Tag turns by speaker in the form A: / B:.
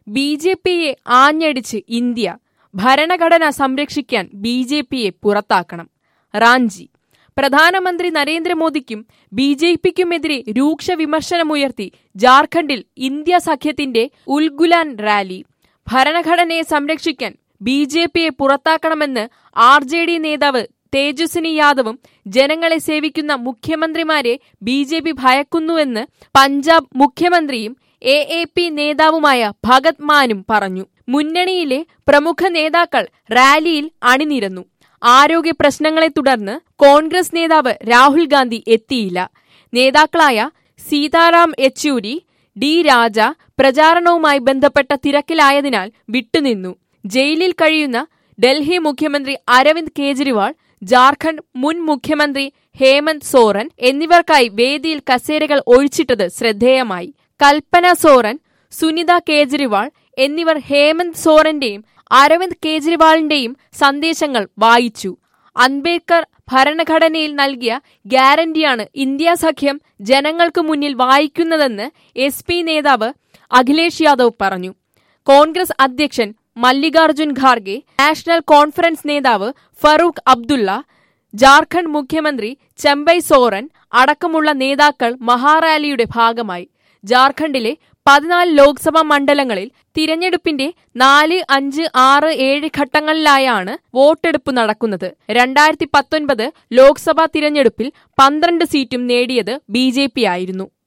A: B J പിയെ ആഞ്ഞടിച്ച് India ഭരണഘടന സംരക്ഷിക്കാൻ ബി ജെ പിയെ പുറത്താക്കണം റാഞ്ചി പ്രധാനമന്ത്രി നരേന്ദ്രമോദിക്കും ബി ജെ പിക്കുമെതിരെ രൂക്ഷ വിമർശനമുയർത്തി ജാർഖണ്ഡിൽ ഇന്ത്യ സഖ്യത്തിന്റെ ഉൽഗുലാൻ റാലി ഭരണഘടനയെ സംരക്ഷിക്കാൻ ബി ജെ പിയെ പുറത്താക്കണമെന്ന് ആർ ജെ ഡി നേതാവ് തേജസ്വിനി യാദവും ജനങ്ങളെ സേവിക്കുന്ന മുഖ്യമന്ത്രിമാരെ ബി ജെ പി ഭയക്കുന്നുവെന്ന് പഞ്ചാബ് മുഖ്യമന്ത്രിയും എ എ പി നേതാവുമായ ഭഗത് മാനും പറഞ്ഞു മുന്നണിയിലെ പ്രമുഖ നേതാക്കൾ റാലിയിൽ അണിനിരന്നു ആരോഗ്യ പ്രശ്നങ്ങളെ തുടർന്ന് കോൺഗ്രസ് നേതാവ് രാഹുൽ ഗാന്ധി എത്തിയില്ല നേതാക്കളായ സീതാറാം യെച്ചൂരി ഡി രാജ പ്രചാരണവുമായി ബന്ധപ്പെട്ട തിരക്കിലായതിനാൽ വിട്ടുനിന്നു ജയിലിൽ കഴിയുന്ന ഡൽഹി മുഖ്യമന്ത്രി അരവിന്ദ് കേജ്രിവാൾ ജാർഖണ്ഡ് മുൻ മുഖ്യമന്ത്രി ഹേമന്ത് സോറൻ എന്നിവർക്കായി വേദിയിൽ കസേരകൾ ഒഴിച്ചിട്ടത് ശ്രദ്ധേയമായി കൽപ്പന സോറൻ സുനിത കേജ്രിവാൾ എന്നിവർ ഹേമന്ത് സോറന്റെയും അരവിന്ദ് കേജ്രിവാളിന്റെയും സന്ദേശങ്ങൾ വായിച്ചു അംബേദ്കർ ഭരണഘടനയിൽ നൽകിയ ഗ്യാരണ്ടിയാണ് ഇന്ത്യ സഖ്യം ജനങ്ങൾക്ക് മുന്നിൽ വായിക്കുന്നതെന്ന് എസ് പി നേതാവ് അഖിലേഷ് യാദവ് പറഞ്ഞു കോൺഗ്രസ് അധ്യക്ഷൻ മല്ലികാർജുൻ ഖാർഗെ നാഷണൽ കോൺഫറൻസ് നേതാവ് ഫറൂഖ് അബ്ദുള്ള ജാർഖണ്ഡ് മുഖ്യമന്ത്രി ചെമ്പൈ സോറൻ അടക്കമുള്ള നേതാക്കൾ മഹാറാലിയുടെ ഭാഗമായി ജാർഖണ്ഡിലെ പതിനാല് ലോക്സഭാ മണ്ഡലങ്ങളിൽ തിരഞ്ഞെടുപ്പിന്റെ നാല് അഞ്ച് ആറ് ഏഴ് ഘട്ടങ്ങളിലായാണ് വോട്ടെടുപ്പ് നടക്കുന്നത് രണ്ടായിരത്തി പത്തൊൻപത് ലോക്സഭാ തിരഞ്ഞെടുപ്പിൽ പന്ത്രണ്ട് സീറ്റും നേടിയത് ബി ആയിരുന്നു